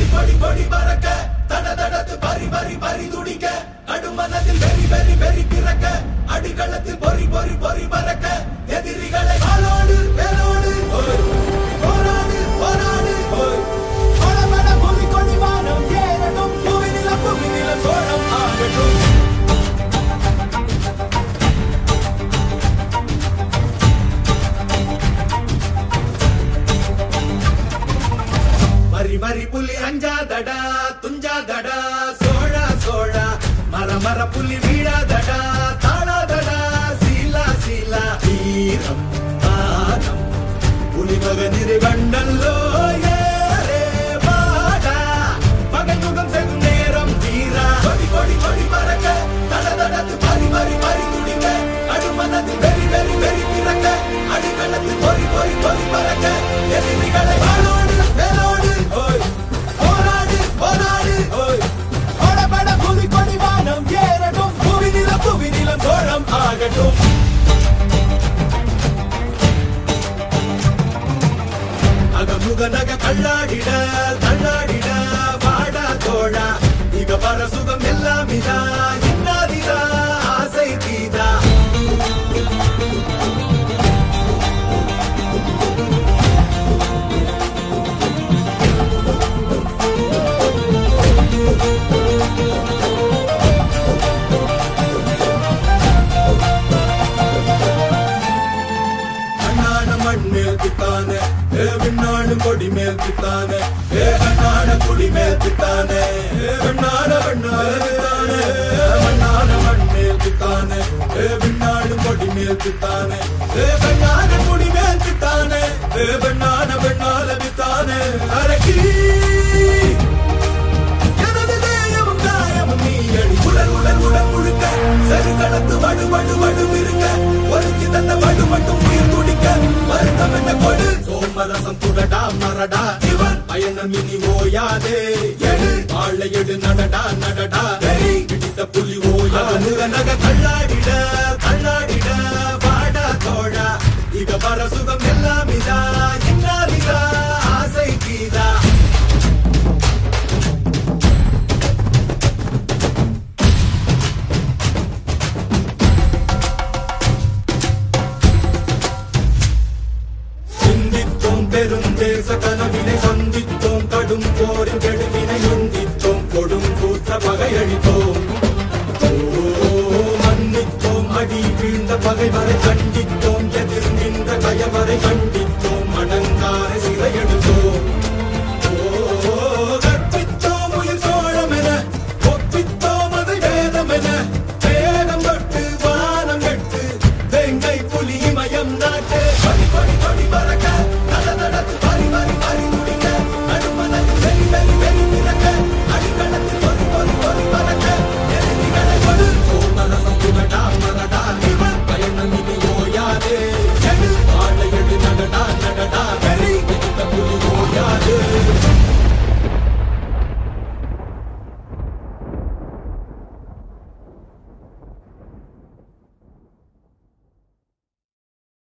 கொடி கொடி பறக்க தட தடத்து பறி பறி பறி துடிக்க கடுமனதில் வெறி வெறி வெறி பிறக்க அடிகளத்தில் பொறி பொறி பொறி பறக்க எதிரிகளை ஆளோடு வேலோடு போராடு போராடு படபட புவி கொடி வானம் ஏறட்டும் புவி நில புவி நில சோழம் ஆகட்டும் வரி வரி புலி அஞ்சாதடா துஞ்சாதடா சோழா சோழா மர மர புலி வீழாதடா தாழாதடா சீலா சீலா வீரம் மானம் புலி மகனிரு கண்டல்லோ ஏரே வாடா பகைமுகம் செகும் நேரம் வீரா கொடி கொடி கொடி பறக்க தட தடத்து பறி பறி பறி துடிக்க அடுமனதில் வெறி வெறி வெறி பிறக்க அடிகளத்தில் பொறி பொறி பொறி பறக்க எதிரிகளை வாழோடு வேலோடு ஓய் போராடு போராடு ஓய் படபட புவி கொடி வானம் ஏறட்டும் புவி நில புவி நிலம் சோழம் ஆகட்டும் அகமுக நக கண்ணாடிட தள்ளாடிட வாடா தோழா இக பர சுகம் எல்லாம் இதா இன்னாதிதா ஆசை தீதா அண்ணான மண் மேல் தித்தானே ஏ விண்ணாடு கொடி மேல் தித்தானே ஏ அண்ணான குடி மேல் தித்தானே ஏ விண்ணாட விண்ணாடு தித்தானே மண்ணான மண் மேல் தித்தானே ஏ விண்ணாடு கொடி மேல் தித்தானே ஏ பெண்ணான குடி மேல் தித்தானே ஏ பெண்ணான பெண்ணால தித்தானே அரக்கி எனது தேயமும் காயமும் நீ அடி உடல் உடல் உடல் முழுக்க சரி கடத்து வடு வடு வடு இருக்க ஒருத்தி தந்த வடு மட்டும் உயிர் துடிக்க வருத்தம் என்ன கொடு சோமரசம் துடடா மரடா இவன் பயணம் இனி ஓயாதே எடு வாழ எடு நடடா நடடா வெறி பிடித்த புலி ஓயா முக நக கண்ணாடிட கண்ணாடிட வாடா தோழா இக பர சுகம் எல்லாம் இதா இன்னாதிதா ஆசை கீதா சிந்தித்தோம் பெருந்தேச கனவினை சந்தித்தோம் கடும் போரின் கெடுவினை நொந்தித்தோம் கொடும் கூற்ற பகையளித்தோம் ஓ, மன்னித்தோம் அடி வீழ்ந்த பகைவரை கண்டித்தோம் எதிர் நின்ற கயவரை கண்டித்தோம் மணங்காரை சிறையெடுத்தோம் ஓ, கற்பித்தோம் உயிர் சோழம் என ஒப்பித்தோம் அதை வேதம் என வேதம் தொட்டு வானம் கட்டு வெங்கை புலி இமயம் நாட்டு கொடி கொடி கொடி பறக்க